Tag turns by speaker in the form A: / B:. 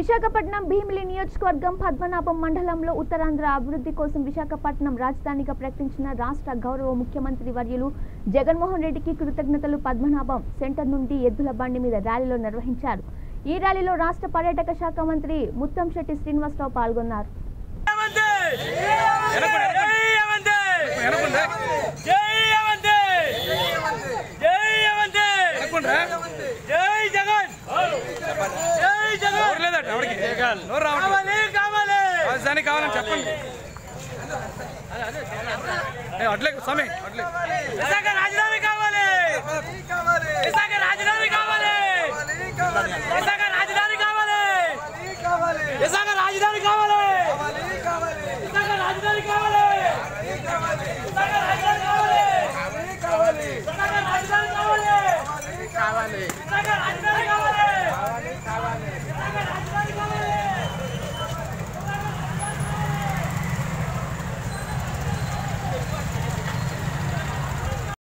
A: విశాఖపట్నం భీమిలి నియోజకవర్గం పద్మనాభం మండలంలో ఉత్తరాంధ్ర అభివృద్ధి కోసం విశాఖపట్నం రాజధానిగా ప్రకటించిన రాష్ట్ర గౌరవ ముఖ్యమంత్రి వర్యులు జగన్మోహన్ రెడ్డికి కృతజ్ఞతలు పద్మనాభం సెంటర్ నుండి ఎద్దుల బండి మీద ర్యాలీలో నిర్వహించారు ఈ ర్యాలీలో రాష్ట్ర పర్యాటక శాఖ మంత్రి ముత్తంశెట్టి శ్రీనివాసరావు పాల్గొన్నారు
B: జై జగన్ జై జగన్
C: ఎవరు లేదట ఎవరికి నోరు రావట్లేదు
B: కావాలి కావాలి
C: రాజధాని కావాలని చెప్పండి ఏ, అట్లే స్వామి అట్లే
B: విశాఖ రాజధాని కావాలి విశాఖ రాజధాని కావాలి విశాఖ రాజధాని కావాలి విశాఖ రాజధాని కావాలి విశాఖ రాజధాని కావాలి విశాఖ రాజధాని కావాలి విశాఖ రాజధాని కావాలి విశాఖ